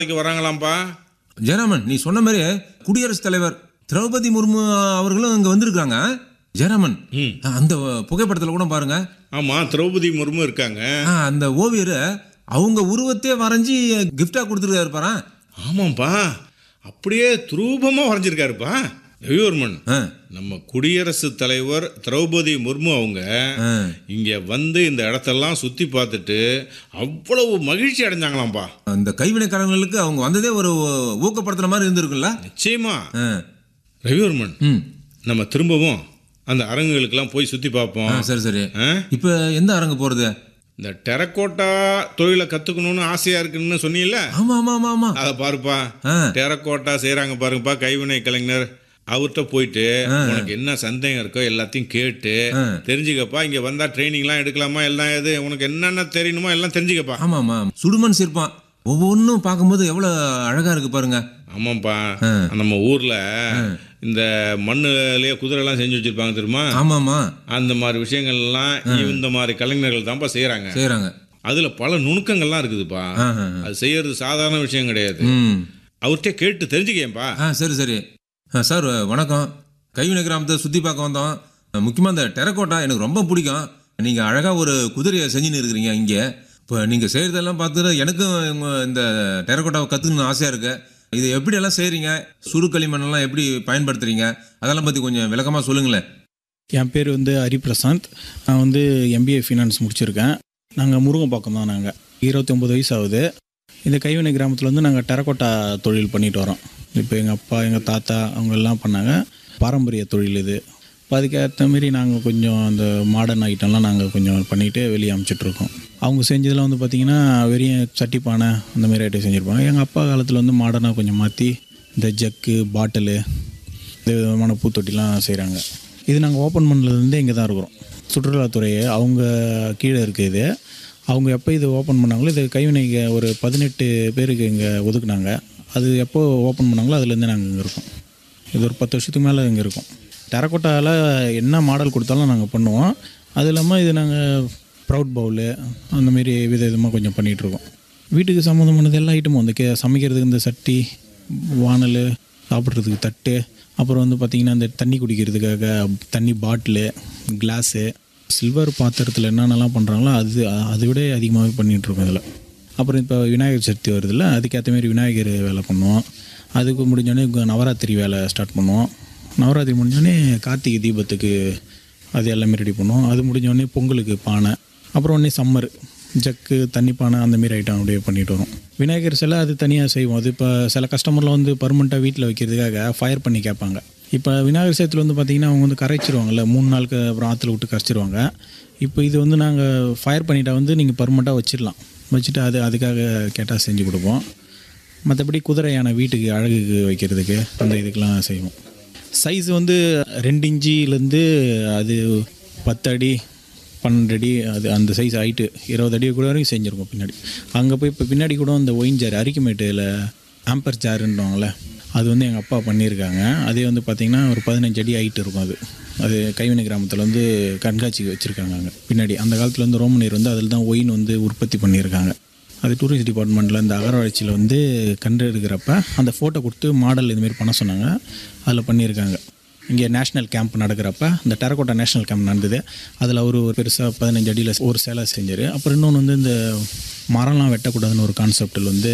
இன்னைக்கு வராங்களாம்ப்பா ஜெயராமன் நீ சொன்ன மாதிரி குடியரசுத் தலைவர் திரௌபதி முர்மு அவர்களும் இங்க வந்திருக்காங்க ஜெயராமன் ம். அந்த புகைப்படத்துல கூட பாருங்க ஆமா திரௌபதி முர்மு இருக்காங்க ஆ, அந்த ஓவியர் அவங்க உருவத்தையே வரைஞ்சி கிஃப்டா கொடுத்துருக்காரு பாரு ஆமாம்ப்பா அப்படியே துரூபமா வரைஞ்சிருக்காருப்பா ரவிவர்மன் ஆ, நம்ம குடியரசுத் தலைவர் திரௌபதி முர்மு அவங்க ஆ. இங்க வந்து இந்த இடத்தெல்லாம் சுத்தி பார்த்துட்டு அவ்வளவு மகிழ்ச்சி அடைஞ்சாங்களாம்ப்பா அந்த கைவினைக்காரங்களுக்கு அவங்க வந்ததே ஒரு ஊக்கப்படுத்துற மாதிரி இருந்திருக்குல்ல நிச்சயமா ஆ, ரவிவர்மன் ம் நம்ம திரும்பவும் அந்த அரங்குகளுக்கெல்லாம் போய் சுத்தி ஆ, பார்ப்போம் சரி சரி ஆ? இப்போ எந்த அரங்கு போறது இந்த டெரக்கோட்டா தொழிலை கத்துக்கணும்னு ஆசையா இருக்குன்னு சொன்னீங்கல்ல ஆமா ஆமா ஆமா ஆமா அதை பாருப்பா ஆ. டெரக்கோட்டா செய்றாங்க பாருங்கப்பா கைவினை கலைஞர் அவர்கிட்ட போயிட்டு உனக்கு என்ன சந்தேகம் இருக்கோ எல்லாத்தையும் கேட்டு ஆ. தெரிஞ்சுக்கப்பா இங்க வந்தா ட்ரைனிங்லாம் எடுக்கலாமா எல்லாம் எது உனக்கு என்னென்ன தெரியணுமோ எல்லாம் தெரிஞ்சுக்கப்பா ஆமா ஆமா சுடுமண் சிற்பம் ஒவ்வொன்றும் பார்க்கும்போது எவ்வளோ அழகா இருக்கு பாருங்க ஆமாப்பா நம்ம ஊர்ல இந்த மண்ணுலயே குதிரை எல்லாம் செஞ்சு வச்சிருப்பாங்க தெரியுமா ஆமா ஆமா அந்த மாதிரி விஷயங்கள் எல்லாம் இந்த மாதிரி கலைஞர்கள் தான்ப்பா செய்றாங்க செய்கிறாங்க அதுல பல நுணுக்கங்கள்லாம் இருக்குதுப்பா ஆ ஆ, ஆ. அது செய்யறது சாதாரண விஷயம் கிடையாது ம் அவர்கிட்ட கேட்டு தெரிஞ்சுக்கேன்ப்பா ஆ சரி சரி ஆ சார் வணக்கம் கைவினை கிராமத்தை சுற்றி பார்க்க வந்தோம் முக்கியமாக இந்த டெரக்கோட்டா எனக்கு ரொம்ப பிடிக்கும் நீங்கள் அழகாக ஒரு குதிரையை செஞ்சுன்னு இருக்கிறீங்க இங்கே இப்போ நீங்கள் செய்கிறதெல்லாம் பார்த்துட்டு எனக்கும் உங்க- இந்த டெரக்கோட்டாவை கற்றுக்கணும்னு ஆசையாக இருக்கு இது எப்படியெல்லாம் செய்கிறீங்க சுடு களிமண்ணெல்லாம் எப்படி பயன்படுத்துறீங்க அதெல்லாம் பற்றி கொஞ்சம் விளக்கமாக சொல்லுங்களேன் என் பேர் வந்து ஹரிபிரசாந்த் நான் வந்து எம்பிஏ ஃபினான்ஸ் முடிச்சிருக்கேன் நாங்கள் முருங்கம்பாக்கம் தான் நாங்கள் இருபத்தி ஒம்பது வயசு ஆகுது இந்த கைவினை கிராமத்தில் வந்து நாங்கள் டெரக்கோட்டா தொழில் பண்ணிட்டு வரோம் இப்போ எங்கள் அப்பா எங்கள் தாத்தா அவங்க எல்லாம் பண்ணாங்க பாரம்பரிய தொழில் இது இப்போ அதுக்கேற்ற மாரி நாங்கள் கொஞ்சம் அந்த மாடர்ன் ஐட்டம்லாம் நாங்கள் கொஞ்சம் பண்ணிட்டு வெளியே அமுச்சிட்ருக்கோம் அவங்க செஞ்சதில் வந்து பார்த்திங்கன்னா வெறும் சட்டி பானை அந்த மாதிரி ஐட்டம் செஞ்சுருப்பாங்க எங்கள் அப்பா காலத்தில் வந்து மாடர்னாக கொஞ்சம் மாற்றி இந்த ஜக்கு பாட்டிலு இந்த விதமான பூத்தொட்டிலாம் செய்கிறாங்க இது நாங்கள் ஓப்பன் பண்ணதுலேருந்து இங்கே தான் இருக்கிறோம் சுற்றுலாத்துறை அவங்க கீழே இருக்குது இது அவங்க எப்போ இது ஓப்பன் பண்ணாங்களோ இது கைவினைக்கு ஒரு பதினெட்டு பேருக்கு இங்கே ஒதுக்குனாங்க அது எப்போ ஓப்பன் பண்ணாங்களோ அதுலேருந்து நாங்கள் இங்கே இருக்கோம் இது ஒரு பத்து வருஷத்துக்கு மேலே இங்கே இருக்கோம் டெரக்கோட்டாவில் என்ன மாடல் கொடுத்தாலும் நாங்கள் பண்ணுவோம் அது இல்லாமல் இது நாங்கள் ப்ரௌட் பவுலு அந்தமாரி வித விதமாக கொஞ்சம் பண்ணிகிட்ருக்கோம் வீட்டுக்கு சம்மந்தமானது எல்லா ஐட்டமும் இந்த கே சமைக்கிறதுக்கு இந்த சட்டி வானல் சாப்பிட்றதுக்கு தட்டு அப்புறம் வந்து பார்த்திங்கன்னா இந்த தண்ணி குடிக்கிறதுக்காக தண்ணி பாட்டிலு கிளாஸு சில்வர் பாத்திரத்தில் என்னென்னலாம் பண்ணுறாங்களோ அது அதை விட அதிகமாகவே பண்ணிகிட்ருக்கோம் இதில் அப்புறம் இப்போ விநாயகர் சதுர்த்தி வருதுல்ல அதுக்கேற்ற மாதிரி விநாயகர் வேலை பண்ணுவோம் அதுக்கு முடிஞ்சோடனே கு- நவராத்திரி வேலை ஸ்டார்ட் பண்ணுவோம் நவராத்திரி முடிஞ்சோடனே கார்த்திகை தீபத்துக்கு அது எல்லாமே ரெடி பண்ணுவோம் அது முடிஞ்சோடனே பொங்கலுக்கு பானை அப்புறம் உடனே சம்மர் ஜக்கு தண்ணி பானை அந்த மாதிரி ஐட்டம் அப்படியே பண்ணிட்டு வரோம் விநாயகர் சிலை அது தனியாக செய்வோம் அது இப்போ சில கஸ்டமர்லாம் வந்து பர்மனெண்ட்டாக வீட்டில் வைக்கிறதுக்காக ஃபயர் பண்ணி கேட்பாங்க இப்போ விநாயகர் சதுர்த்தியில் வந்து பார்த்திங்கன்னா அவங்க வந்து கரைச்சிருவாங்கல்ல மூணு நாளுக்கு அப்புறம் ஆற்றுல விட்டு கரைச்சிருவாங்க இப்போ இது வந்து நாங்கள் ஃபயர் பண்ணிட்டா வந்து நீங்கள் பர்மனெண்ட்டாக வச்சிடலாம் வச்சுட்டு அது அதுக்காக கேட்டால் செஞ்சு கொடுப்போம் மற்றபடி குதிரை யானை வீட்டுக்கு அழகுக்கு வைக்கிறதுக்கு அந்த இதுக்கெலாம் செய்வோம் சைஸ் வந்து ரெண்டு இன்ச்சிலேருந்து அது பத்து அடி பன்னெண்டு அடி அது அந்த சைஸ் ஹைட்டு இருபது அடி கூட வரைக்கும் செஞ்சுருக்கோம் பின்னாடி அங்கே போய் இப்போ பின்னாடி கூட இந்த ஒயின் ஜார் அரிக்குமேட்டில் ஆம்பர் ஜாருன்றவங்கள அது வந்து எங்கள் அப்பா பண்ணியிருக்காங்க அதே வந்து பார்த்திங்கன்னா ஒரு பதினஞ்சு அடி ஹைட் இருக்கும் அது அது கைவினை கிராமத்தில் வந்து கண்காட்சிக்கு வச்சுருக்காங்க அங்கே பின்னாடி அந்த காலத்தில் வந்து ரோமனியர் வந்து அதில் தான் ஒயின் வந்து உற்பத்தி பண்ணியிருக்காங்க அது டூரிஸ்ட் டிபார்ட்மெண்ட்டில் இந்த அகரவளர்ச்சியில் வந்து கண்டு எடுக்கிறப்ப அந்த ஃபோட்டோ கொடுத்து மாடல் இதுமாரி பண்ண சொன்னாங்க அதில் பண்ணியிருக்காங்க இங்கே நேஷ்னல் கேம்ப் நடக்கிறப்ப இந்த டெரக்கோட்டா நேஷ்னல் கேம்ப் நடந்தது அதில் அவர் ஒரு பெருசாக பதினஞ்சு அடியில் ஒரு சேலை செஞ்சார் அப்புறம் இன்னொன்று வந்து இந்த மரம்லாம் வெட்டக்கூடாதுன்னு ஒரு கான்செப்டில் வந்து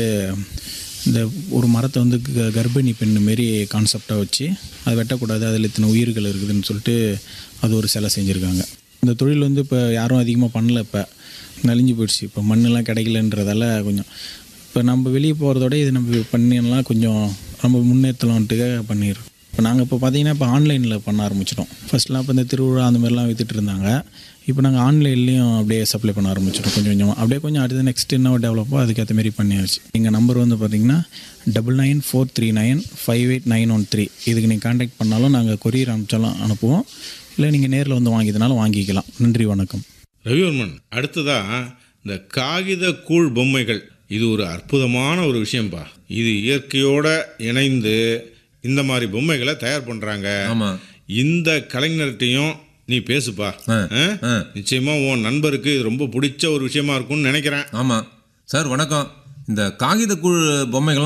இந்த ஒரு மரத்தை வந்து க- கர்ப்பிணி பெண் மாரி கான்செப்டாக வச்சு அது வெட்டக்கூடாது அதில் இத்தனை உயிர்கள் இருக்குதுன்னு சொல்லிட்டு அது ஒரு சிலை செஞ்சுருக்காங்க இந்த தொழில் வந்து இப்போ யாரும் அதிகமாக பண்ணல இப்போ நலிஞ்சு போயிடுச்சு இப்போ மண்ணெல்லாம் கிடைக்கலன்றதால கொஞ்சம் இப்போ நம்ம வெளியே போகிறதோட இது நம்ம பண்ணிடலாம் கொஞ்சம் நம்ம முன்னேற்றலான்ட்டுக்காக பண்ணிடுறோம் இப்போ நாங்கள் இப்போ பார்த்தீங்கன்னா இப்போ ஆன்லைனில் பண்ண ஆரம்பிச்சிட்டோம் ஃபர்ஸ்ட்லாம் இப்போ இந்த திருவிழா அந்த மாதிரிலாம் வித்துட்டு இருந்தாங்க இப்போ நாங்கள் ஆன்லைன்லேயும் அப்படியே சப்ளை பண்ண ஆரம்பிச்சிட்டோம் கொஞ்சம் கொஞ்சமாக அப்படியே கொஞ்சம் அடுத்து நெக்ஸ்ட் என்ன டெவலப்போ அதுக்கேற்ற மாதிரி பண்ணியாச்சு எங்கள் நம்பர் வந்து பார்த்தீங்கன்னா double nine four three nine five eight nine one three இதுக்கு நீங்கள் காண்டாக்ட் பண்ணாலும் நாங்கள் கொரியர் அனுப்பிச்சாலும் அனுப்புவோம் இல்லை நீங்கள் நேரில் வந்து வாங்கியதுனாலும் வாங்கிக்கலாம் நன்றி வணக்கம் ரவிவர்மன் அடுத்ததா இந்த காகித கூழ் பொம்மைகள் இது ஒரு அற்புதமான ஒரு விஷயம்பா இது இயற்கையோட இணைந்து இந்த மாதிரி பொம்மைகளை தயார் பண்றாங்க ஆமாம் இந்த கலைஞர்கிட்டையும் நீ பேசுப்பா ஆ, ஆ? ஆ. நிச்சயமா உன் நண்பருக்கு இது ரொம்ப பிடிச்ச ஒரு விஷயமா இருக்கும்னு நினைக்கிறேன் ஆமாம் சார் வணக்கம் இந்த காகித கூழ் பொம்மைகள்